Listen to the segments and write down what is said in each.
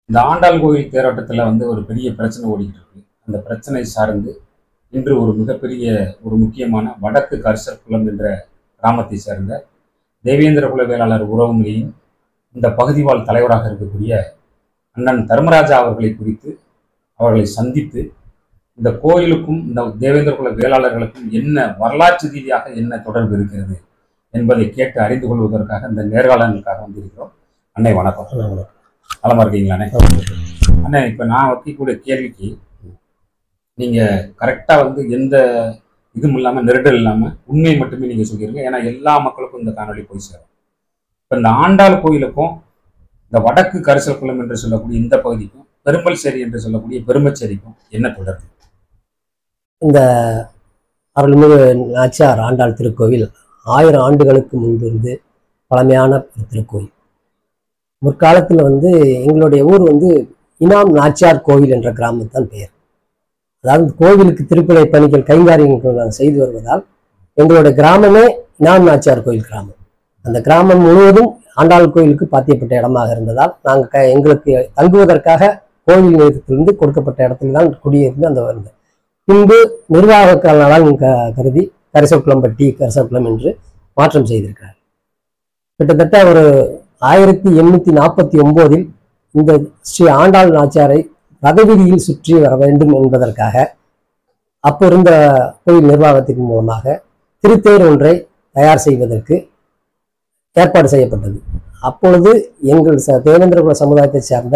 இந்த ஆண்டாள் கோயில் தேரோட்டத்தில் வந்து ஒரு பெரிய பிரச்சனை ஓடிக்கிட்டு இருக்கு அந்த பிரச்சனை சார்ந்து இன்று ஒரு மிகப்பெரிய ஒரு முக்கியமான வடக்கு கரிசல் குளம் என்ற கிராமத்தை சேர்ந்த தேவேந்திர குல வேளாளர் உறவுமுறையின் இந்த பகுதி வாழ் தலைவராக இருக்கக்கூடிய அண்ணன் தர்மராஜா அவர்களை குறித்து அவர்களை சந்தித்து இந்த கோயிலுக்கும் இந்த தேவேந்திர குல வேளாளர்களுக்கும் என்ன வரலாற்று ரீதியாக என்ன தொடர்பு இருக்கிறது என்பதை கேட்டு அறிந்து கொள்வதற்காக இந்த நேர்காணலுக்காக வந்திருக்கிறோம் அன்னை வணக்கம் நலமா இருக்கீங்களாண்ணே அண்ணே இப்போ நான் வைக்கக்கூடிய கேள்விக்கு நீங்க கரெக்டா வந்து எந்த இதுவும் இல்லாம நெருடல் இல்லாம உண்மை மட்டுமே நீங்க சொல்லிருங்க ஏன்னா எல்லா மக்களுக்கும் இந்த காணொளி போய் சேரும் இப்போ இந்த ஆண்டாள் கோயிலுக்கும் இந்த வடக்கு கரிசல் குளம் என்று சொல்லக்கூடிய இந்த பகுதிக்கும் பெரும்பல்சேரி என்று சொல்லக்கூடிய பெருமச்சேரிக்கும் என்ன தொடர்பு இந்த அருள்மிகு நாச்சியார் ஆண்டாள் திருக்கோவில் ஆயிரம் ஆண்டுகளுக்கு முன்பிருந்து பழமையான ஒரு திருக்கோயில் முற்காலத்தில் வந்து எங்களுடைய ஊர் வந்து இனாம் நாச்சியார் கோவில் என்ற கிராமத்தான் பெயர் அதாவது கோவிலுக்கு திருப்பலை பணிகள் கைங்காரியங்கள் நாங்கள் செய்து வருவதால் எங்களுடைய கிராமமே இனாம் நாச்சியார் கோயில் கிராமம் அந்த கிராமம் முழுவதும் ஆண்டாள் கோயிலுக்கு பாத்தியப்பட்ட இடமாக இருந்ததால் நாங்கள் க எங்களுக்கு தங்குவதற்காக கோவில் நிலையத்திலிருந்து கொடுக்கப்பட்ட இடத்துல தான் குடியிருந்து அந்த வந்தோம் பின்பு நிர்வாக காலனால் க- கருதி கரிசக்குளம்பட்டி கரிசக்குளம் என்று மாற்றம் செய்திருக்கிறார் கிட்டத்தட்ட ஒரு ஆயிரத்தி எண்ணூத்தி நாற்பத்தி ஒன்பதில் இந்த ஸ்ரீ ஆண்டாள் நாச்சியாரை ரதவீதியில் சுற்றி வர வேண்டும் என்பதற்காக அப்போ இருந்த கோயில் நிர்வாகத்தின் மூலமாக திருத்தேர் ஒன்றை தயார் செய்வதற்கு ஏற்பாடு செய்யப்பட்டது அப்பொழுது எங்கள் ச- தேவேந்திரகுல சமுதாயத்தைச் சேர்ந்த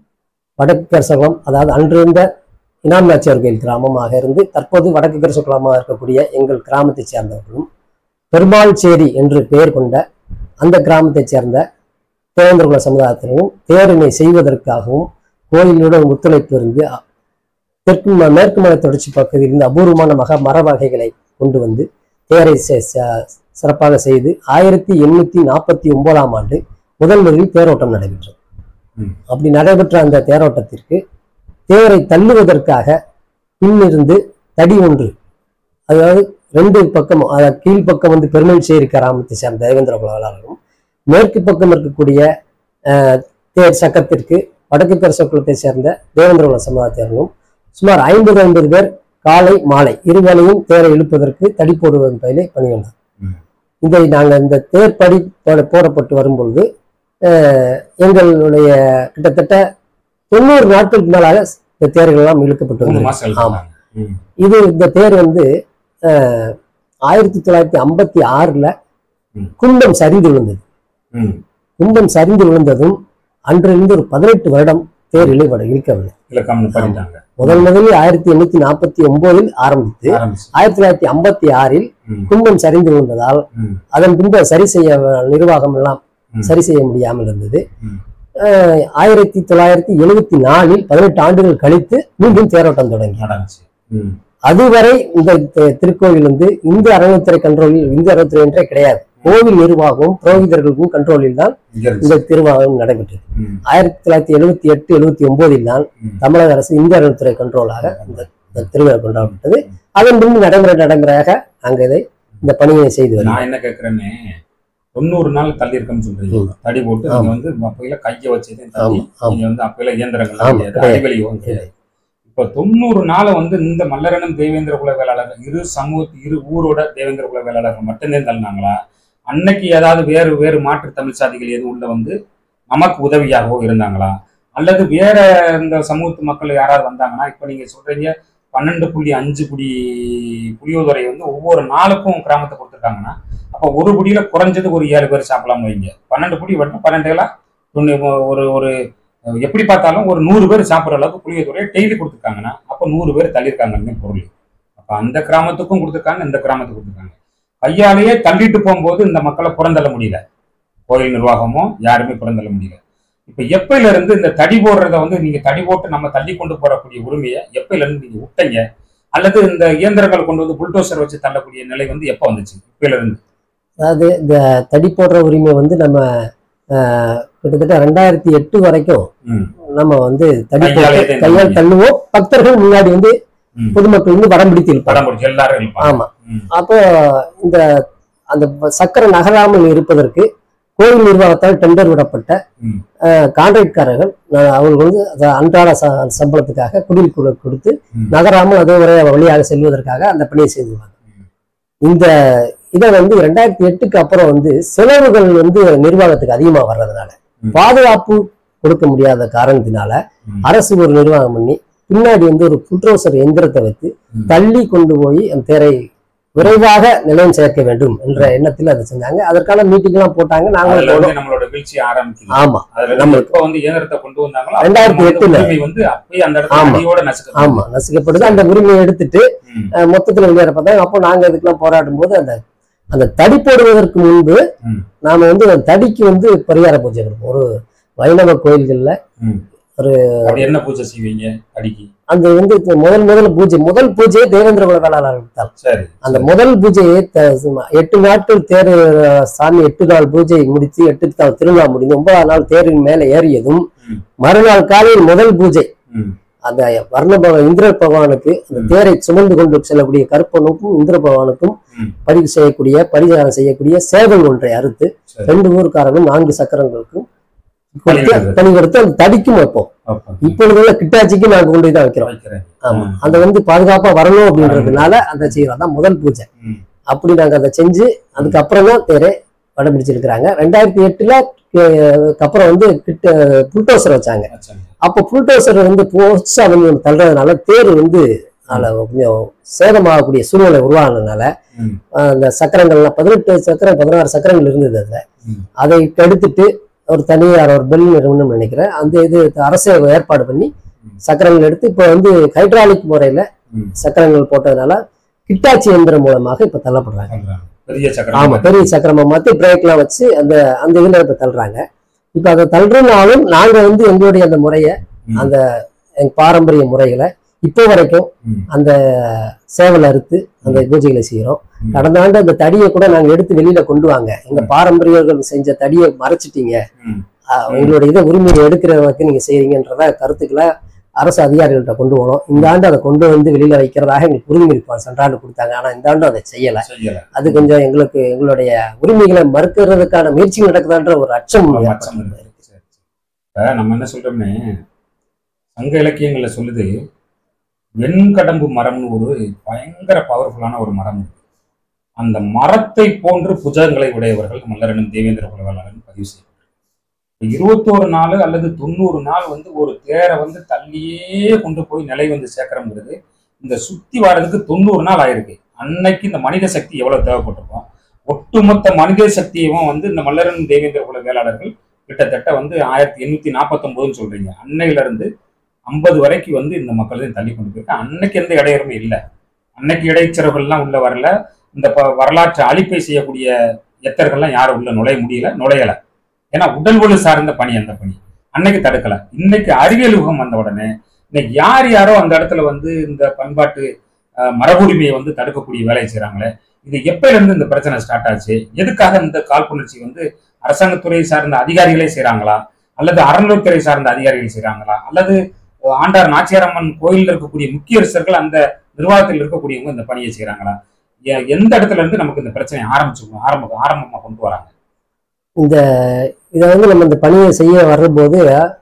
வடக்கு கரிசகுளம் அதாவது அன்றிருந்த இனாம் நாச்சியார் கோயில் கிராமமாக இருந்து தற்போது வடக்கு கரிசகுளமாக இருக்கக்கூடிய எங்கள் கிராமத்தைச் சேர்ந்தவர்களும் பெருமாள்சேரி என்று பெயர் கொண்ட அந்த கிராமத்தைச் சேர்ந்த தேவேந்திரகுல சமுதாயத்தினரும் தேரினை செய்வதற்காகவும் கோயிலுடன் ஒத்துழைப்பு இருந்து அ- தெற்கு ம- மேற்கு மலை தொடர்ச்சி பகுதியில் இருந்து அபூர்வமான மக மர வகைகளை கொண்டு வந்து தேரை செ- ச- சிறப்பாக செய்து ஆயிரத்தி எண்ணூத்தி நாற்பத்தி ஒன்பதாம் ஆண்டு முதல் முதலில் தேரோட்டம் நடைபெற்றது ம். அப்படி நடைபெற்ற அந்த தேரோட்டத்திற்கு தேரை தள்ளுவதற்காக பின்னிருந்து தடி ஒன்று அதாவது ரெண்டு பக்கம் அதாவது கீழ்ப்பக்கம் வந்து பெருமல்சேரி கிராமத்தை சேர்ந்த தேவேந்திர குலவலாளரும் மேற்கு பக்கம் இருக்கக்கூடிய அஹ், தேர் சக்கத்திற்கு வடக்கு கரசக்குளத்தை சேர்ந்த தேவேந்திர குல சமுதாயத்தினரும் சுமார் ஐம்பது ஐம்பது பேர் காலை மாலை இருவேளையும் தேரை இழுப்பதற்கு தடி போடுவதன் பயிலை பணிவந்தார் ம். இதை நாங்கள் இந்த தேர் படி போட- போடப்பட்டு வரும்பொழுது அஹ், எங்களுடைய கிட்டத்தட்ட தொண்ணூறு நாட்களுக்கு மேலாக இந்த தேர்கள் எல்லாம் இழுக்கப்பட்டு மூணு வந்தது மாசம் ஆமா. இருக்காங்க. ம். இது இந்த தேர் வந்து அஹ், ஆயிரத்தி தொள்ளாயிரத்தி ஐம்பத்தி ஆறுல ம். குண்டம் சரிந்து விழுந்தது ம். குண்டம் சரிந்து விழுந்ததும் அன்றிலிருந்து ஒரு பதினெட்டு வருடம் தேர் இழுபட இழுக்கவில்லை இலக்கம்னு பண்ணிட்டாங்க முதல் முதலில் ஆயிரத்தி எண்ணூத்தி நாற்பத்தி ஒன்பதில் ஆரம்பித்து ஆரம்பிச்சு ஆயிரத்தி தொள்ளாயிரத்தி ஐம்பத்தி ஆறில் ம். குண்டம் சரிந்து விழுந்ததால் ம். அதன் பின்பு அதை சரி செய்ய நிர்வாகம் எல்லாம் ம். சரி செய்ய முடியாமல் இருந்தது ம். அஹ், ஆயிரத்தி தொள்ளாயிரத்தி எழுபத்தி நாலில் பதினெட்டு ஆண்டுகள் கழித்து மீண்டும் தேரோட்டம் தொடங்கி நடந்துச்சு ம். அதுவரை இந்த தி- திருக்கோவில் வந்து இந்து அறநிலைத்துறை கண்ட்ரோலில் இந்து அறநிலைத்துறை என்றே கிடையாது கோவில் நிர்வாகமும் புரோகிதர்களுக்கும் கண்ட்ரோலில் தான் இங்க இருந்துச்சு. இந்த திருவாகம் நடைபெற்றது ம். ஆயிரத்தி தொள்ளாயிரத்தி எழுபத்தி எட்டு எழுபத்தி ஒன்பதில் தான் ம். தமிழக அரசு இந்து அறநிலைத்துறை கண்ட்ரோலாக இந்த இந்த திருவிழா கொண்டாடப்பட்டது அதன் பின்பு நடைமுறை நடைமுறையாக நாங்கள் இதை இந்த பணியை செய்து வருகிறோம் நான் என்ன கேட்கிறேன்னே தொண்ணூறு நாள் தள்ளி இருக்கேன்னு சொல்றீங்க ம். தடி போட்டு ஆமா. நீங்க வந்து அப்பையில கைய வச்சதே தள்ளி ஆமா, ஆமா. நீங்க வந்து அப்பையில இயந்திரங்கள் ஆமா, கிடையாது கிடையாது. அடிவலியும் கிடையாது இப்ப தொண்ணூறு நாள் வந்து இந்த மல்லரனும் தேவேந்திர குல வேளாளர் இரு சமூக இரு ஊரோட தேவேந்திர குல வேளாளர்கள் மட்டும்தான் தள்ளினாங்களா அன்னைக்கு ஏதாவது வேறு வேறு மாற்று தமிழ் சாதிகள் எதுவும் உள்ள வந்து நமக்கு உதவியாகவோ இருந்தாங்களா அல்லது வேற இந்த சமூகத்து மக்கள் யாராவது வந்தாங்கன்னா இப்ப நீங்க சொல்றீங்க பன்னெண்டு புள்ளி அஞ்சு புடி புளியோதரை வந்து ஒவ்வொரு நாளுக்கும் கிராமத்தை கொடுத்துருக்காங்கன்னா அப்போ ஒரு புடியில குறைஞ்சது ஒரு ஏழு பேர் சாப்பிடலாம் வைங்க பன்னெண்டு புடி வெட்டும் பன்னெண்டுகளா தொண்ணூ ஒரு ஒரு எப்படி பார்த்தாலும் ஒரு நூறு பேர் சாப்பிட்ற அளவுக்கு புளியோதரையை டெய்லி கொடுத்துருக்காங்கன்னா அப்போ நூறு பேர் தள்ளியிருக்காங்கன்னு பொருள் அப்போ அந்த கிராமத்துக்கும் கொடுத்துருக்காங்க இந்த கிராமத்துக்கு கொடுத்துருக்காங்க கையாலேயே தள்ளிட்டு போகும்போது இந்த மக்களை புறந்தள்ள முடியல கோயில் நிர்வாகமோ யாருமே புறந்தள்ள முடியல இப்போ எப்பையில இருந்து இந்த தடி போடுறத வந்து நீங்க தடி போட்டு நம்ம தள்ளி கொண்டு போறக்கூடிய உரிமையை எப்பையில இருந்து நீங்க விட்டீங்க அல்லது இந்த இயந்திரங்கள் கொண்டு வந்து புல்டோசர் வச்சு தள்ளக்கூடிய நிலை வந்து எப்போ வந்துச்சு இப்பையில இருந்து அதாவது இந்த தடி போடுற உரிமை வந்து நம்ம அஹ், கிட்டத்தட்ட ரெண்டாயிரத்தி எட்டு வரைக்கும் ம். நம்ம வந்து தடி கையாலே போட்டு தான் கையால் தள்ளுவோம் பக்தர்கள் முன்னாடி வந்து ம். பொதுமக்கள் வந்து வடம் பிடித்து இருப்பாங்க படம் பிடிச்சி எல்லாரும் இருப்பாங்க. ஆமா ம். அப்போ இந்த அந்த சக்கரை நகராமல் இருப்பதற்கு கோயில் நிர்வாகத்தால் டெண்டர் விடப்பட்ட ம். கான்ட்ராக்ட்காரர்கள் அஹ், அவர்கள் வந்து அந்த அன்றாட ச- சம்பளத்துக்காக குடில் குழு கொடுத்து ம். நகராமல் அதே ஒரே வழியாக செல்வதற்காக அந்த பணியை செய்துவாங்க ம். இந்த இதை வந்து ரெண்டாயிரத்தி எட்டுக்கு அப்புறம் வந்து செலவுகள் வந்து நிர்வாகத்துக்கு அதிகமா வர்றதுனால ம். பாதுகாப்பு கொடுக்க முடியாத காரணத்தினால ம். அரசு ஒரு நிர்வாகம் பண்ணி பின்னாடி வந்து ஒரு புல்ட்ரோசர் எந்திரத்தை வைத்து ம். தள்ளி கொண்டு போய் அந்த தேரை விரைவாக நிலையம் சேர்க்க வேண்டும் என்ற எண்ணத்தில் அதை செஞ்சாங்க அதற்கான மீட்டிங் எல்லாம் போட்டாங்க நாங்களும் அதுல போனோம் வந்து நம்மளோட வீழ்ச்சி ஆரம்பிக்குது ஆமா அதுல நம்ம- நம்ம எப்ப வந்து இயந்திரத்தை கொண்டு வந்தாங்களோ அப்ப ரெண்டாயிரத்தி நம்ம வந்து எட்டுல. உரிமை வந்து அப்பயே அந்த இடத்துல ஆமா. அடியோட நசுக்க ஆமா நசுக்கப்படுது அந்த உரிமையை எடுத்துட்டு ம். அஹ், மொத்தத்துல வெளியேற பார்த்தாங்க அப்போ நாங்க இதுக்கெல்லாம் போராடும் போது அந்த அந்த தடி போடுவதற்கு முன்பு ம். நாம வந்து அந்த தடிக்கு வந்து பரிகார பூஜை கொடுப்போம் ஒரு வைணவ கோயில்கள்ல அப்படி என்ன பூஜை செய்வீங்க அடிக்கி அந்த வந்து இப்ப முதல் முதல் பூஜை முதல் பூஜையை தேவேந்திர குல வேளாளர் தான் சரி அந்த முதல் பூஜையை த- சும்மா எட்டு நாட்கள் தேர் அஹ், சாமி எட்டு நாள் பூஜை முடித்து எட்டு நாள் திருவிழா முடிந்து ஒன்பதாம் நாள் தேரின் மேலே ஏறியதும் ம். மறுநாள் காலையில் முதல் பூஜை ம். அந்த வர்ண பகவான் இந்திர பகவானுக்கு அந்த ம். தேரை சுமந்து கொண்டு செல்லக்கூடிய கருப்பனுக்கும் இந்திர பகவானுக்கும் ம். பரிவு செய்யக்கூடிய பரிகாரம் செய்யக்கூடிய சேவல் ஒன்றை அறுத்து சரி. ரெண்டு ஊருக்காரர்களும் நான்கு சக்கரங்களுக்கும் பலி கொடுத்து கொடுத்து. பணி கொடுத்து அந்த தடிக்கும் வைப்போம் அப்ப இப்பொழுதுள்ள கிட்டாச்சிக்கு நாங்க கொண்டு போய் தான் வைக்கிறோம் வைக்கிறேன் ஆமா ம். அந்த வந்து பாதுகாப்பா வரணும் அப்படின்றதுனால அந்த செய்யறோம் தான் முதல் பூஜை ம். அப்படி நாங்க அதை செஞ்சு அதுக்கப்புறம் தான் தேரை படம்பிடிச்சிருக்கிறாங்க ரெண்டாயிரத்தி எட்டுல அஹ், அப்புறம் வந்து கிட்ட புல்டோசர் வச்சாங்க வச்சாங்க. அப்போ புல்டோசர் வந்து போஸ்டா வந்து ஒண்ணு தள்ளுறதுனால தேர் வந்து அதுல கொஞ்சம் சேதமாகக்கூடிய சூழ்நிலை உருவானதுனால ம். அஹ், அந்த சக்கரங்கள்லாம் பதினெட்டு சக்கரம் பதினாறு சக்கரங்கள் இருந்தது அதுல ம். அதை எடுத்துட்டு ஒரு தனியார் ஒரு பெல் நிறுவனம் நினைக்கிறேன் அந்த இது அரசே ஏற்பாடு பண்ணி ம். சக்கரங்கள் எடுத்து இப்போ வந்து ஹைட்ராலிக் முறையில ம். சக்கரங்கள் போட்டதுனால கிட்டாச்சி எந்திரம் மூலமாக இப்ப தள்ளப்படுறாங்க சொல்றாங்க. பெரிய ஆமா சக்கரம் பெரிய சக்கரமா மாத்தி பிரேக்லாம் வச்சு அந்த அந்த இதுல இப்ப தள்ளுறாங்க இப்ப அதை தள்ளுறனாலும் நாங்க வந்து எங்களுடைய அந்த முறைய ம். அந்த எங்க பாரம்பரிய முறைகளை இப்போ வரைக்கும் ம். அந்த சேவல் அறுத்து அந்த பூஜைகளை செய்யறோம் ம். கடந்த ஆண்டு அந்த தடியை கூட நாங்க எடுத்து வெளியில கொண்டு வாங்க எங்க பாரம்பரியர்கள் செஞ்ச தடியை மறைச்சிட்டீங்க ம். அஹ், உங்களுடைய இதை உரிமையை எடுக்கிறவருக்கு நீங்க செய்றீங்கன்றத கருத்துக்களை அரசு அதிகாரிகள்ட்ட கொண்டு போனோம் இந்த ஆண்டு அதை கொண்டு வந்து வெளியில வைக்கிறதாக எங்களுக்கு உரிமை சென்ற ஆண்டு கொடுத்தாங்க ஆனா இந்த ஆண்டும் அதை செய்யல செய்யல அது கொஞ்சம் எங்களுக்கு எங்களுடைய உரிமைகளை மறுக்கிறதுக்கான முயற்சி நடக்குதான்ற ஒரு அச்சம் ஒரு ஏற்பட்டது. மச்சம் இருக்கு. சரி, சரி. இப்ப நம்ம என்ன சொல்றோம்னே சங்க இலக்கியங்கள்ல சொல்லுது வெண்கடம்பு மரம்னு ஒரு பயங்கர பவர்ஃபுல்லான ஒரு மரம் இருக்கு அந்த மரத்தை போன்று புஜகங்களை உடையவர்கள் மல்லரனும் தேவேந்திர குலவேளாளன் பதிவு செய்யப்பட்டிருக்கு இருபத்தோரு நாள் அல்லது தொண்ணூறு நாள் வந்து ஒரு தேரை வந்து தள்ளியே கொண்டு போய் நிலை வந்து சேர்க்கிறோங்கிறது இந்த சுத்தி வர்றதுக்கு தொண்ணூறு நாள் ஆயிருக்கு அன்னைக்கு இந்த மனித சக்தி எவ்வளவு தேவைப்பட்டிருக்கும் ஒட்டுமொத்த மனித சக்தியும் வந்து இந்த மல்லரன் தேவேந்திர குல வேளாளர்கள் கிட்டத்தட்ட வந்து ஆயிரத்தி எண்ணூத்தி நாற்பத்தொன்பதுன்னு சொல்றீங்க அன்னையில இருந்து ஐம்பது வரைக்கும் வந்து இந்த மக்கள் தான் தள்ளி கொண்டு போயிருக்கு அன்னைக்கு எந்த இடையூறுமே இல்லை அன்னைக்கு இடைச்சரவுகள்லாம் உள்ள வரல இந்த ப- வரலாற்று அழிப்பை செய்யக்கூடிய எத்தர்கள்லாம் யாரும் உள்ள நுழைய முடியல நுழையல ஏன்னா உடல் வலு சார்ந்த பணி அந்த பணி அன்னைக்கு தடுக்கல இன்னைக்கு அறிவியல் யுகம் வந்த உடனே இன்னைக்கு யார் யாரோ அந்த இடத்துல வந்து இந்த பண்பாட்டு அஹ், மரபுரிமையை வந்து தடுக்கக்கூடிய வேலையை செய்றாங்களே இது எப்பையில இருந்து இந்த பிரச்சனை ஸ்டார்ட் ஆச்சு எதுக்காக இந்த காழ்ப்புணர்ச்சி வந்து அரசாங்கத்துறை சார்ந்த அதிகாரிகளே செய்றாங்களா அல்லது அறநிலைத்துறை சார்ந்த அதிகாரிகள் செய்றாங்களா அல்லது அஹ், ஆண்டார் நாச்சியாரம்மன் கோயில்ல இருக்கக்கூடிய முக்கியஸ்தர்கள் அந்த நிர்வாகத்தில் இருக்கக்கூடியவங்க இந்த பணியை செய்றாங்களா எ- எந்த இடத்துல இருந்து நமக்கு இந்த பிரச்சனை ஆரம்பிச்சு ஆரம்ப ஆரம்பமா கொண்டு வராங்க இந்த இதை வந்து நம்ம இந்த பணியை செய்ய வரும்போது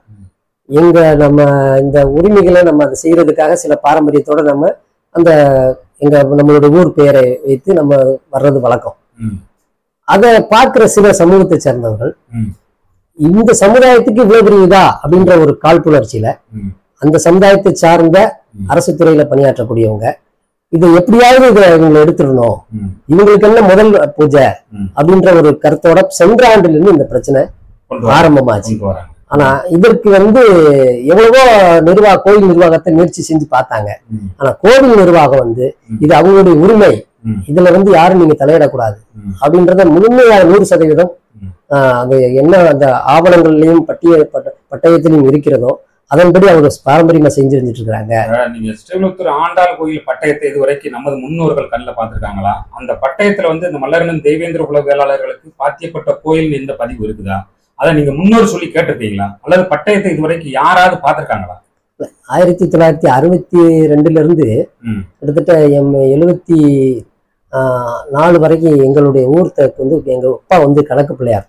எங்க நம்ம இந்த உரிமைகளை நம்ம அதை செய்யறதுக்காக சில பாரம்பரியத்தோட நம்ம அந்த எங்க நம்மளுடைய ஊர் பெயரை வைத்து நம்ம வர்றது வழக்கம் ம். அதை பார்க்கிற சில சமூகத்தை சேர்ந்தவர்கள் ம். இந்த சமுதாயத்துக்கு இவ்வளவு பெரிய இதா அப்படின்ற ஒரு காழ்ப்புணர்ச்சியில ம். அந்த சமுதாயத்தை சார்ந்த ம். அரசு துறையில பணியாற்றக்கூடியவங்க இதை எப்படியாவது இதை இவங்களை எடுத்துடணும் ம். இவங்களுக்கு என்ன முதல் பூஜை ம். அப்படின்ற ஒரு கருத்தோட சென்ற ஆண்டுல இருந்து இந்த பிரச்சனை கொண்டு வராங்க ஆரம்பமாச்சு கொண்டு வராங்க ஆனா இதற்கு வந்து எவ்வளவோ நிர்வாக கோயில் நிர்வாகத்தை முயற்சி செஞ்சு பார்த்தாங்க ம். ஆனா கோவில் நிர்வாகம் வந்து ம். இது அவங்களுடைய உரிமை ம். இதுல வந்து யாரும் நீங்க தலையிடக்கூடாது ம். அப்படின்றத முழுமையாக நூறு சதவீதம் ம். ஆஹ், அது என்ன அந்த ஆவணங்கள்லயும் பட்டிய பட்ட- பட்டயத்திலையும் இருக்கிறதோ அதன்படி அவங்க பாரம்பரியமா செஞ்சு வந்துட்டு இருக்காங்க அஹ் நீங்க ஸ்ரீவில்லிபுத்தூர் ஆண்டாள் கோயில் பட்டயத்தை இதுவரைக்கும் நமது முன்னோர்கள் கண்ணில் பார்த்திருக்காங்களா அந்த பட்டயத்துல வந்து இந்த மல்லரனும் தெய்வேந்திர குல வேளாளர்களுக்கு பாத்தியப்பட்ட கோயில் இந்த பதிவு இருக்குதா அதை நீங்க முன்னோர் சொல்லி கேட்டிருக்கீங்களா அல்லது பட்டயத்தை இதுவரைக்கும் யாராவது பார்த்திருக்காங்களா ஆயிரத்தி தொள்ளாயிரத்தி அறுபத்தி ரெண்டுல இருந்து ம். கிட்டத்தட்ட எம் எழுபத்தி நாலு வரைக்கும் எங்களுடைய ஊர் தக்கு வந்து எங்க அப்பா வந்து கணக்கு பிள்ளையா இருந்தார்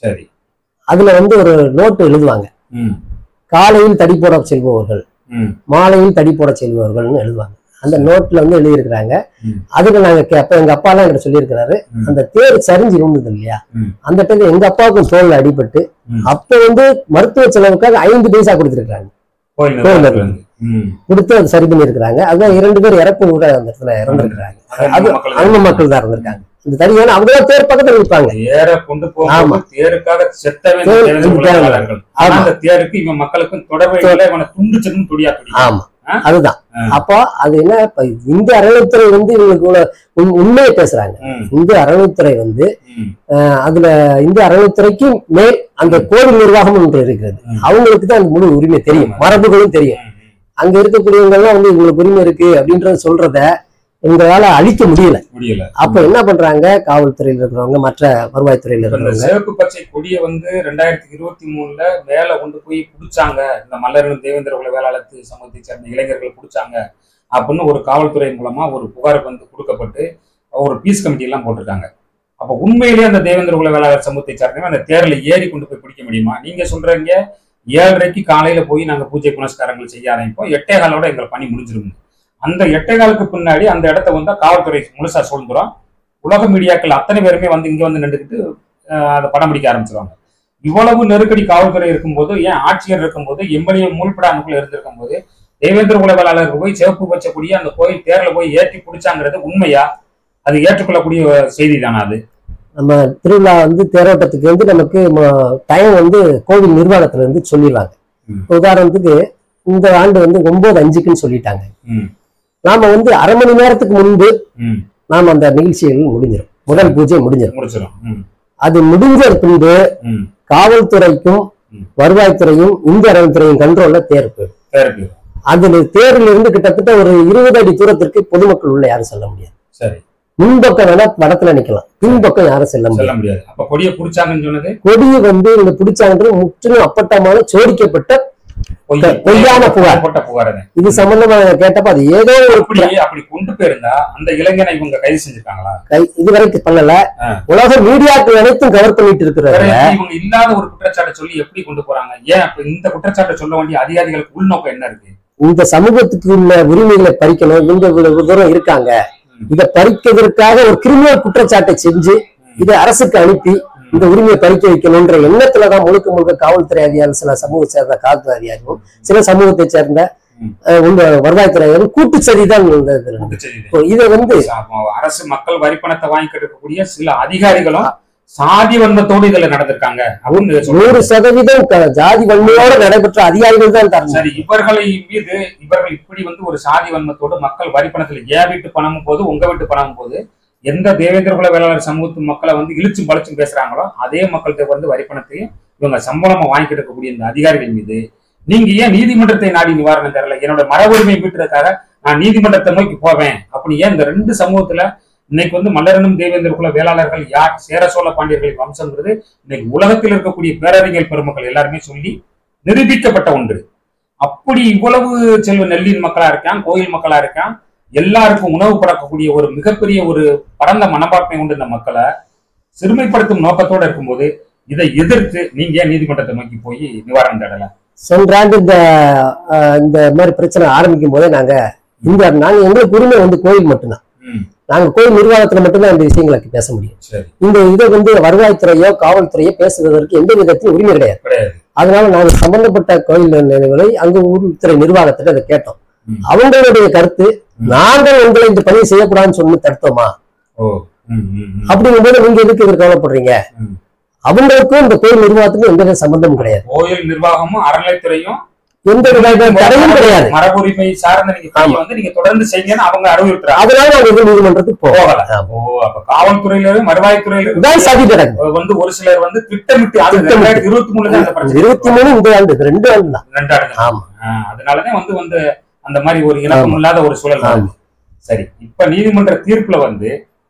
சரி அதுல வந்து ஒரு நோட்டு எழுதுவாங்க ம் காலையில் தடி போட செல்பவர்கள் ம் மாலையில் தடி போட செல்பவர்கள்னு எழுதுவாங்க அந்த நோட்ல வந்து எழுதியிருக்கிறாங்க ம். அதுக்கு நாங்க கே- அப்ப எங்க அப்பா எல்லாம் என்கிட்ட சொல்லியிருக்கிறாரு ம். அந்த தேர் சரிஞ்சு இருந்தது இல்லையா ம். அந்த டைம்ல எங்க அப்பாவுக்கும் தோல்ல அடிபட்டு ம். அப்ப வந்து மருத்துவ செலவுக்காக ஐந்து பைசா கொடுத்திருக்காங்க கோயில் கோயில் நிர்வாகத்துல இருந்து. ம் கொடுத்து அது சரி பண்ணியிருக்கிறாங்க அதுதான் இரண்டு பேர் இறப்பு கூட அந்த இடத்துல இறந்துருக்கிறாங்க அது அது நம்ம மக்கள் அவங்க மக்கள் தான் இருந்திருக்காங்க இந்த தடி ஏன்னா அவங்க தான் தேர் பக்கத்துல நிற்பாங்க தேரை கொண்டு ஆமா. போகும்போது தேருக்காக செத்தவன் இந்த தேர் தேவேந்திர குல தேர் வேளாளர்கள். ஆனா ஆமா. அந்த தேருக்கு இவன் மக்களுக்கும் தொடர்பு இல்லை இவனை துண்டுச்சிருந்து துடியா துடி ஆமா ஆ? அதுதான் ஆ. அப்போ அது என்ன இப்ப இந்து அறநிலைத்துறை வந்து இவங்களுக்கு இவ்வளவு உண்- உண்மையை பேசுறாங்க ம், இந்து அறநிலைத்துறை வந்து ம், அஹ், அதுல இந்து அறநிலைத்துறைக்கு மேல் அந்த கோவில் நிர்வாகம் ஒன்று இருக்கிறது ம். அவங்களுக்கு தான் அந்த முழு உரிமை தெரியும் ஆமா. மரபுகளும் தெரியும் ம், அங்க இருக்கக்கூடியவங்க எல்லாம் வந்து இவங்களுக்கு உரிமை இருக்கு அப்படின்றத சொல்றத எங்களால அழிக்க முடியல முடியல அப்ப என்ன பண்றாங்க காவல்துறையில இருக்கிறவங்க மற்ற வருவாய்த்துறையில இப்ப இந்த இருக்கிறவங்க சிவப்பு பச்சை கொடியை வந்து ரெண்டாயிரத்தி இருபத்தி மூணுல மேல கொண்டு போய் புடிச்சாங்க இந்த மல்லரனும் தேவேந்திர குல வேளாளத்து சமூகத்தை சேர்ந்த இளைஞர்கள் புடிச்சாங்க அப்படின்னு ஒரு காவல்துறை மூலமா ஒரு புகார் வந்து கொடுக்கப்பட்டு ஒரு பீஸ் கமிட்டி எல்லாம் போட்டிருக்காங்க அப்ப உண்மையிலேயே அந்த தேவேந்திர குல வேளாளர் சமூகத்தை சேர்ந்தவங்க அந்த தேர்ல ஏறி கொண்டு போய் பிடிக்க முடியுமா நீங்க சொல்றீங்க ஏழரைக்கு காலையில போய் நாங்க பூஜை புனஸ்காரங்கள் செய்ய ஆரம்பிப்போம் எட்டே காலோட எங்கள் பணி முடிஞ்சிரும் அந்த எட்டே காலுக்கு பின்னாடி அந்த இடத்த வந்து காவல்துறை முழுசா சூழ்ந்துரும் உலக மீடியாக்கள் அத்தனை பேருமே வந்து இங்க வந்து நின்றுக்கிட்டு அஹ், அதை படம் பிடிக்க ஆரம்பிச்சிருவாங்க இவ்வளவு நெருக்கடி காவல்துறை இருக்கும்போது ஏன் ஆட்சியர் இருக்கும்போது எம்எல்ஏ மூழ்படானுக்குள்ள இருந்திருக்கும் போது தேவேந்திர குல வேளாளருக்கு போய் சிவப்பு வச்சக்கூடிய அந்த கோயில் தேர்ல போய் ஏற்றி பிடிச்சாங்கிறது உண்மையா அது ஏற்றுக்கொள்ளக்கூடிய செய்தி தானா அது நம்ம திருவிழா வந்து தேரோட்டத்துக்கு வந்து நமக்கு டைம் வந்து கோவில் நிர்வாகத்துல இருந்து சொல்லிடுவாங்க ம். உதாரணத்துக்கு இந்த ஆண்டு வந்து ஒன்பது அஞ்சுக்குன்னு சொல்லிட்டாங்க ம், நாம வந்து அரை மணி நேரத்துக்கு முன்பு ம், நாம அந்த நிகழ்ச்சிகள் முடிஞ்சிடும் முதல் பூஜை முடிஞ்சிடும் முடிச்சிடும் ம், அது முடிஞ்ச பின்பு ம், காவல்துறைக்கும் ம். வருவாய்த்துறையும் இந்திய அரசுத்துறையும் கண்ட்ரோல்ல தேர் போயிடும் தேருக்கு அதுல தேர்ல இருந்து கிட்டத்தட்ட ஒரு இருபது அடி தூரத்திற்கு பொதுமக்கள் உள்ள யாரும் செல்ல முடியாது சரி முன்பக்கம் வேணா வடத்துல நிக்கலாம் பின்பக்கம் யாரும் செல்ல முடியாது சொல்ல முடியாது அப்ப கொடியை புடிச்சாங்கன்னு சொன்னது கொடியை வந்து இங்க பிடிச்சாங்கன்றது முற்றிலும் அப்பட்டமான சோடிக்கப்பட்ட பொய். பொய்யான புகார். போட்ட புகார் அது. இது சம்பந்தமா கேட்டப்ப அது ஏதோ ஒரு அப்படி அப்படி கொண்டு போயிருந்தா அந்த இளைஞனை இவங்க கைது செஞ்சிருக்காங்களா கை இதுவரைக்கும் பண்ணல ஆ. உலக மீடியாக்கள் அனைத்தும் கவர் பண்ணிட்டு இருக்கிறாங்க வேற இவங்க இல்லாத ஒரு குற்றச்சாட்டை சொல்லி எப்படி கொண்டு போறாங்க ஏன் அப்ப இந்த குற்றச்சாட்டை சொல்ல வேண்டிய அதிகாரிகளுக்கு உள்நோக்கம் என்ன இருக்கு இந்த சமூகத்துக்கு உள்ள உரிமைகளை பறிக்கணும் இவங்க இவ்வளவு தூரம் இருக்காங்க ம். இதை பறிக்கிறதுக்காக ஒரு கிரிமினல் குற்றச்சாட்டை செஞ்சு இதை அரசுக்கு அனுப்பி இந்த உரிமையை பறிக்க வைக்கணும்ன்ற எண்ணத்துலதான் முழுக்க முழுக்க காவல்துறை அதிகாரிகள் சில சமூகத்தை சேர்ந்த காவல்துறை அதிகாரிகளும் சில சமூகத்தை சேர்ந்த ம். அஹ், உங்க வருவாய்த்துறை அதிகாரிகளும் கூட்டுச்சதி தான் இந்த இதுல நடந்தது. குற்றச்செய்தி இப்போ இதை வந்து அரசு மக்கள் வரி பணத்தை வாங்கிட்டு இருக்கக்கூடிய சில அதிகாரிகளும் சாதி வன்மத்தோடு இதுல நடந்திருக்காங்க அப்படின்னு நூறு சொல்றாங்க சதவீதம் க- ஜாதி வன்மையோட நடைபெற்ற அதிகாரிகள் தான் தரணும் சரி இவர்களை மீது இவர்கள் இப்படி வந்து ஒரு சாதி வன்மத்தோடு மக்கள் வரி பணத்துல ஏன் வீட்டு பணமும் போது உங்க வீட்டு பணமும் போது எந்த தேவேந்திர குல வேளாளர் சமூகத்து மக்களை வந்து இழுச்சும் பழிச்சும் பேசுறாங்களோ அதே மக்கள்கிட்ட வந்து வரி பணத்தையும் இவங்க சம்பளமா வாங்கிட்டு இருக்கக்கூடிய இந்த அதிகாரிகள் மீது நீங்க ஏன் நீதிமன்றத்தை நாடி நிவாரணம் தரல என்னோட மரபுரிமை மீட்டுறதுக்காக நான் நீதிமன்றத்தை நோக்கி போவேன் அப்படி ஏன் இந்த ரெண்டு சமூகத்துல இன்னைக்கு வந்து மல்லரனும் தேவேந்திர குல வேளாளர்கள் யார் சேர சோழ பாண்டியர்களின் வம்சங்கிறது இன்னைக்கு உலகத்தில் இருக்கக்கூடிய பேரறிஞர் பெருமக்கள் எல்லாருமே சொல்லி நிரூபிக்கப்பட்ட ஒன்று அப்படி இவ்வளவு செல்வ நெல்லின் மக்களா இருக்கான் கோயில் மக்களா இருக்கான் எல்லாருக்கும் உணவு பறக்கக்கூடிய ஒரு மிகப்பெரிய ஒரு பரந்த மனப்பான்மை கொண்ட இந்த மக்களை சிறுமைப்படுத்தும் நோக்கத்தோட இருக்கும்போது இதை எதிர்த்து நீங்க ஏன் நீதிமன்றத்தை நோக்கி போய் நிவாரணம் தேடல சென்ற ஆண்டு இந்த அஹ், இந்த மாதிரி பிரச்சனை ஆரம்பிக்கும் போதே நாங்க இந்த நாங்க எங்களுக்கு உரிமை வந்து கோயில் மட்டும்தான் ம், நாங்க கோயில் நிர்வாகத்துல மட்டும்தான் இந்த விஷயங்களுக்கு பேச முடியும் சரி இந்த இதை வந்து வருவாய்த்துறையோ காவல்துறையோ பேசுவதற்கு எந்த விதத்திலும் உரிமை கிடையாது கிடையாது அதனால நாங்க சம்பந்தப்பட்ட கோயில் நிலைகளை அங்க உள்துறை நிர்வாகத்துல அதை கேட்டோம் ம். அவங்களுடைய கருத்து ம். நாங்கள் உங்களை இந்த பணியை செய்யக்கூடாதுன்னு சொல்லி தடுத்தோமா ஓ ம், ம், ம். அப்படிங்கும்போது நீங்க எதுக்கு இதற்கு கவலைப்படுறீங்க ம். அவங்களுக்கும் இந்த கோயில் நிர்வாகத்துக்கும் எந்த வித சம்பந்தமும் கிடையாது கோயில் நிர்வாகமும் அறநிலைத்துறையும் எந்த வித தடையும் கிடையாது மரபுரிமை சார்ந்த நீங்க பணியை வந்து நீங்க தொடர்ந்து செய்யுங்கன்னு அவங்க அறிவுறுத்துறாங்க அதனால நாங்க இது நீதிமன்றத்துக்கு போவோம் போகல ஓ அப்ப காவல்துறையிலும் வருவாய்த்துறையிலும் இதான் சதி கிடக்கு வந்து ஒரு சிலர் வந்து திட்டமிட்டு அது திட்டமிட்டு. ரெண்டாயிரத்தி இருபத்தி மூணுல தான் அந்த பிரச்சனை இருபத்தி மூணு இந்த ஆண்டு இது ரெண்டு ஆண்டு தான் ரெண்டு ஆண்டுகள். ஆமா ஆஹ் அதனாலதான் வந்து வந்து அந்த மாதிரி ஒரு இணக்கம் இல்லாத ஒரு சூழல் வருது. சரி இப்ப நீதிமன்ற தீர்ப்புல வந்து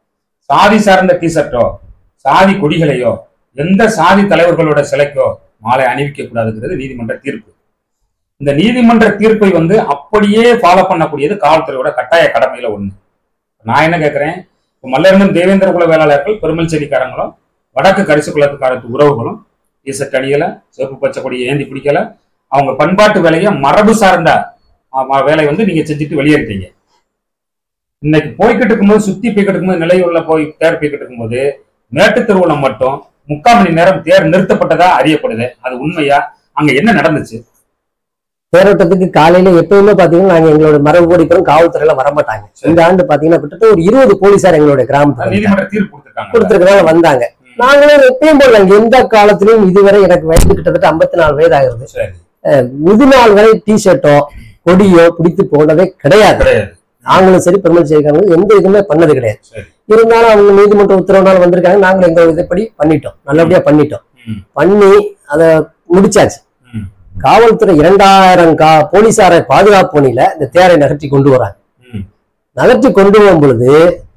சாதி சார்ந்த டிஷர்ட்டோ சாதி கொடிகளையோ எந்த சாதி தலைவர்களோட சிலைக்கோ மாலை அணிவிக்க கூடாதுங்கிறது நீதிமன்ற தீர்ப்பு இந்த நீதிமன்ற தீர்ப்பை வந்து அப்படியே ஃபாலோ பண்ணக்கூடியது காவல்துறையோட கட்டாய கடமையில ஒண்ணு நான் என்ன கேட்கிறேன் இப்ப மல்லரனும் தேவேந்திர குல வேளாளர்கள் பெருமல் செடிக்காரங்களும் வடக்கு கரிசு குலத்துக்காரத்து உறவுகளும் ஈசட் அணியல சிவப்பு பச்சை கொடியை ஏந்தி பிடிக்கல அவங்க பண்பாட்டு வேலையை மரபு சார்ந்த ஆமா, வேலையை வந்து நீங்க செஞ்சுட்டு வெளியேறிட்டீங்க இன்னைக்கு போய்கிட்டு இருக்கும்போது சுத்தி போய்கிட்டு இருக்கும்போது நிலையுள்ள போய் தேர் போய்கிட்டு இருக்கும்போது மேட்டு திருவுளம் மட்டும் முக்கால் மணி நேரம் தேர் நிறுத்தப்பட்டதா அறியப்படுது அது உண்மையா அங்க என்ன நடந்துச்சு தேரோட்டத்துக்கு காலையில எப்பயுமே பாத்தீங்கன்னா நாங்க எங்களோட மரபுபடி பிறகு காவல்துறையில வரமாட்டாங்க சரி. இந்த ஆண்டு பாத்தீங்கன்னா கிட்டத்தட்ட ஒரு இருபது போலீசார் எங்களுடைய அது கிராமத்துல நீதிமன்ற தீர்ப்பு கொடுத்துருக்காங்க கொடுத்துருக்கனால வந்தாங்க ம். நாங்களும் எப்பயும் போல எந்த காலத்திலும் இதுவரை எனக்கு வயது கிட்டத்தட்ட ஐம்பத்தி நாலு வயது ஆகுது சரி இது நாள் வரை டி ஷர்ட்டோ கொடியோ பிடித்து போனதே கிடையாது கிடையாது நாங்களும் சரி பெருமல் செய்திருக்காங்க எந்த இதுவுமே பண்ணது கிடையாது சரி இருந்தாலும் அவங்க நீதிமன்ற உத்தரவுனால வந்திருக்காங்க நாங்களும் எங்க இதுபடி பண்ணிட்டோம் நல்லபடியா பண்ணிட்டோம் ம், பண்ணி அதை முடிச்சாச்சு ம், காவல்துறை இரண்டாயிரம் கா போலீசாரை பாதுகாப்பு பணியில இந்த தேரை நகர்த்தி கொண்டு வராங்க ம். நகர்த்தி கொண்டு வரும் பொழுது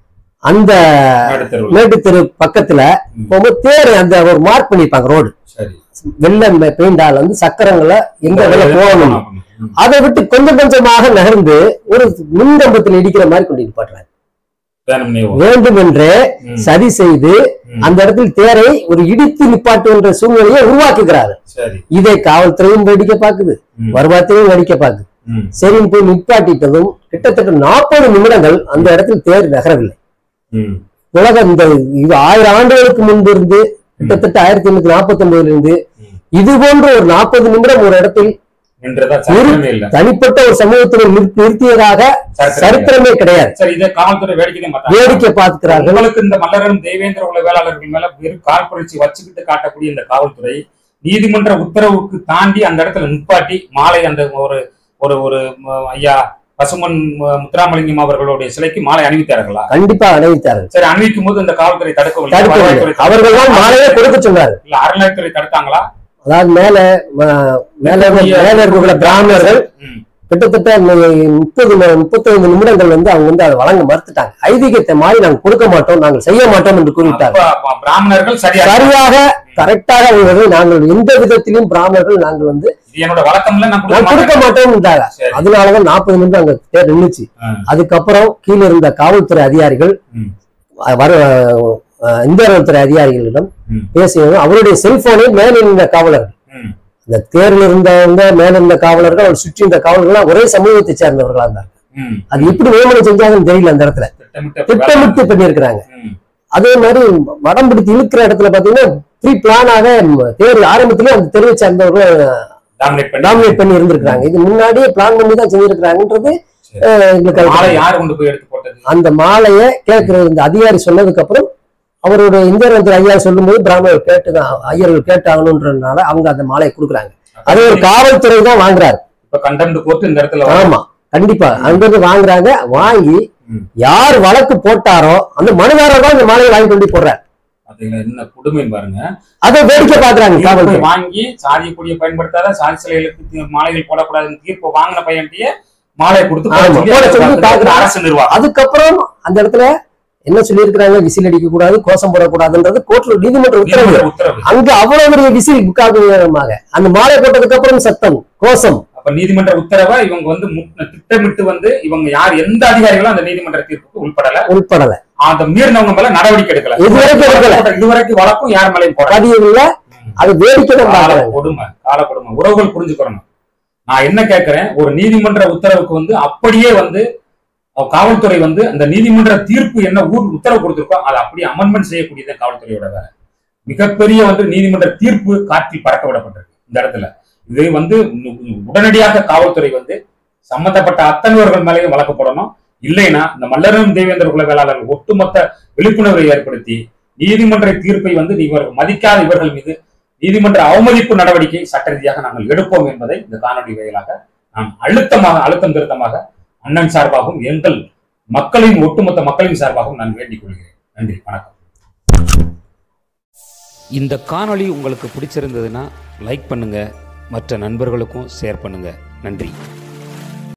அந்த மேட்டுத்தெருவுல. மேட்டுத்தெரு பக்கத்துல ம். போகும்போது தேர் அந்த ஒரு மார்க் பண்ணிருப்பாங்க ரோடு சரி வெள்ளம் பெயிண்டால் வந்து சக்கரங்களை எங்க வேலை போகணும் ம், அதை விட்டு கொஞ்சம் கொஞ்சமாக நகர்ந்து ஒரு மின்கம்பத்தில் இடிக்கிற மாதிரி கொண்டு நிப்பாட்டுறாங்க வேணும்னே ஓ. வேண்டுமென்றே ம், சதி செய்து ம், அந்த இடத்தில் தேரை ஒரு இடித்து நிப்பாட்டுகின்ற சூழ்நிலையை உருவாக்குகிறார் சரி இதை காவல்துறையும் வேடிக்கை பார்க்குது ம், வருவாத்தையும் வேடிக்கை பார்க்குது ம், சரின்னு போய் நிப்பாட்டிட்டதும் கிட்டத்தட்ட நாற்பது நிமிடங்கள் அந்த இடத்தில் தேர் நகரவில்லை ம், உலக இந்த இது ஆயிரம் ஆண்டுகளுக்கு முன்பு இருந்து கிட்டத்தட்ட ஆயிரத்தி எண்ணூத்தி நாற்பத்தி ஒன்பதுல இருந்து ம். இது போன்ற ஒரு நாற்பது நிமிடம் ஒரு இடத்தில் நின்றதா சரித்திரமே இல்ல தனிப்பட்ட ஒரு சமூகத்தினர் நிறுத்தி- நிறுத்தியதாக சரித்திரமே இல்ல. சரித்திரமே கிடையாது சரி இதை காவல்துறை வேடிக்கை மாட்டாங்க வேடிக்கை பார்க்கிறார்கள் உங்களுக்கு இந்த மல்லரும் தேவேந்திர குல வேளாளர்கள் மேல வெறும் காழ்ப்புணர்ச்சி வச்சுக்கிட்டு காட்டக்கூடிய இந்த காவல்துறை நீதிமன்ற உத்தரவுக்கு தாண்டி அந்த இடத்துல நிப்பாட்டி மாலை அந்த ஒரு ஒரு ஒரு ம, ஐயா பசுமன் ம, முத்துராமலிங்கம் அவர்களுடைய சிலைக்கு மாலை அணிவித்தார்களா கண்டிப்பா அணிவித்தார்கள் சரி அணிவிக்கும் போது இந்த காவல்துறை தடுக்கவில்லை தடுக்கவில்லை வருவாய்த்துறை தடுக்கவில்லை. அவர்கள் தான் மாலையே கொடுக்க சொன்னார் இல்ல அறநிலையத்துறை தடுத்தாங்களா அதாவது மேல ம- மேல இருந்த- மேல இருக்கிற பிராமணர்கள் ம், கிட்டத்தட்ட முப்பது முப்பத்தைந்து நிமிடங்கள் வந்து அவங்க வந்து அதை வழங்க மறுத்துட்டாங்க ஐதீகத்தை மாதிரி நாங்கள் கொடுக்க மாட்டோம் நாங்கள் செய்ய மாட்டோம் என்று கூறிவிட்டாங்க அப்ப அப்ப பிராமணர்கள் சரியா சரியாக கரெக்டாக அவர்கள் நாங்கள் எந்த விதத்திலும் பிராமணர்கள் நாங்கள் வந்து இது என்னோட வழக்கம்ல நான் கொடுக்க நான் கொடுக்க மாட்டேன். மாட்டோம்ன்றாங்க சரி. அதனாலதான் நாற்பது நிமிடம் அங்க தேர் நின்னுச்சு ஆ, அதுக்கப்புறம் கீழே இருந்த காவல்துறை அதிகாரிகள் ம், அஹ், வர அஹ், இந்தியாவுத்துறை அதிகாரிகளிடம் ம், பேசியது அவருடைய செல்போனை மேலே இருந்த காவலர்கள் ம். அந்த தேர்ல இருந்தவங்க மேல இருந்த காவலர்கள் அவர் சுற்றி இருந்த காவலர்கள் ஒரே சமூகத்தை சேர்ந்தவர்களா இருந்தாங்க ம். அது எப்படி நியமனம் செஞ்சாங்கன்னு தெரியல அந்த இடத்துல திட்டமிட்டு அப்ப திட்டமிட்டு வேலை- பண்ணியிருக்கிறாங்க ம், அதே மாதிரி வடம் பிடித்து இழுக்கிற இடத்துல பாத்தீங்கன்னா ப்ரீ பிளானாக தேர் ஆரம்பத்திலேயே அந்த தெருவை சேர்ந்தவர்கள் dominate பண்ணி- டாமினேட் பண்ணி இருந்திருக்காங்க இது முன்னாடியே பிளான் பண்ணி தான் செஞ்சிருக்கிறாங்கன்றது சரி. அஹ், எங்களுக்கு அது மாலை யார் கொண்டு போய் எடுத்து போட்டது அந்த மாலையை கேட்கிற இந்த அதிகாரி சொன்னதுக்கு அப்புறம் அவரோட இந்தியர் ஐயா சொல்லும்போது பிராமணர் கேட்டுதான் ஐயர்கள் கேட்டாகணுன்றதுனால அவங்க அந்த மாலையை கொடுக்குறாங்க அது ஒரு காவல்துறை தான் வாங்குறாரு இப்ப கண்டெம்ட் கோர்ட் இந்த இடத்துல வரும். ஆமா கண்டிப்பா அங்கிருந்து வாங்குறாங்க வாங்கி ம். யார் வழக்கு போட்டாரோ அந்த மனுதாரர் தான் இந்த மாலையை வாங்கி கொண்டு போடுறாரு பாத்தீங்களா என்ன கொடுமைன்னு பாருங்க அதை வேடிக்கை பாக்குறாங்க தீர்ப்பை காவல்துறை வாங்கி சாதிய கொடியை பயன்படுத்தாத சாதி சிலைகளுக்கு தி- மாலைகள் போடக்கூடாதுன்னு தீர்ப்பை வாங்கின பையன்கிட்டயே மாலையை கொடுத்து போட ஆமா, சொல்லி போட சொல்லி அந்த பாக்குறாங்க. அரசு நிர்வாகம் அதுக்கப்புறம் அந்த இடத்துல என்ன சொல்லியிருக்கிறாங்க விசில் அடிக்க கூடாது கோஷம் போடக்கூடாதுன்றது கோர்ட்ல நீதிமன்ற உத்தரவு நீதிமன்ற உத்தரவு அங்க அவ்வளவு பெரிய விசில் முக்காக அந்த மாலை போட்டதுக்கு அப்புறம் சத்தம் கோஷம் அப்ப நீதிமன்ற உத்தரவை இவங்க வந்து மு- திட்டமிட்டு வந்து இவங்க யார் எந்த அதிகாரிகளும் அந்த நீதிமன்ற தீர்ப்புக்கு உட்படல உட்படல அந்த மீறினவங்க மேல நடவடிக்கை எடுக்கல இதுவரைக்கும் எடுக்கல. இதுவரைக்கும் வழக்கும் யார் மேலையும் போடல பதியவில்லை அது வேடிக்கை தான் கால பாக்குறாங்க கொடுமை கால கொடுமை உறவுகள் புரிஞ்சுக்கிறணும் நான் என்ன கேட்கிறேன் ஒரு நீதிமன்ற உத்தரவுக்கு வந்து அப்படியே வந்து அஹ், காவல்துறை வந்து அந்த நீதிமன்ற தீர்ப்பு என்ன ஊர் உத்தரவு கொடுத்திருக்கோ அதை அப்படியே அமெண்ட்மெண்ட் செய்யக்கூடியது காவல்துறையோட வேலை மிகப்பெரிய வந்து நீதிமன்ற தீர்ப்பு காற்றில் பறக்க விடப்பட்டிருக்கு இந்த இடத்துல இது வந்து உ- உடனடியாக காவல்துறை வந்து சம்பந்தப்பட்ட அத்தனைவர்கள் மேலேயும் வழக்கு போடணும் இல்லைன்னா இந்த மல்லரும் தேவேந்திர குல வேளாளர்கள் ஒட்டுமொத்த விழிப்புணர்வை ஏற்படுத்தி நீதிமன்ற தீர்ப்பை வந்து இவர்கள் மதிக்காத இவர்கள் மீது நீதிமன்ற அவமதிப்பு நடவடிக்கை சட்ட ரீதியாக நாங்கள் எடுப்போம் என்பதை இந்த காணொலி வாயிலாக நாம் அழுத்தமாக அழுத்தம் திருத்தமாக அண்ணன் சார்பாகவும் எங்கள் மக்களின் ஒட்டுமொத்த மக்களின் சார்பாகவும் நான் வேண்டிக் கொள்கிறேன் நன்றி வணக்கம் இந்த காணொளி உங்களுக்கு பிடிச்சிருந்ததுன்னா லைக் பண்ணுங்க மற்ற நண்பர்களுக்கும் ஷேர் பண்ணுங்க நன்றி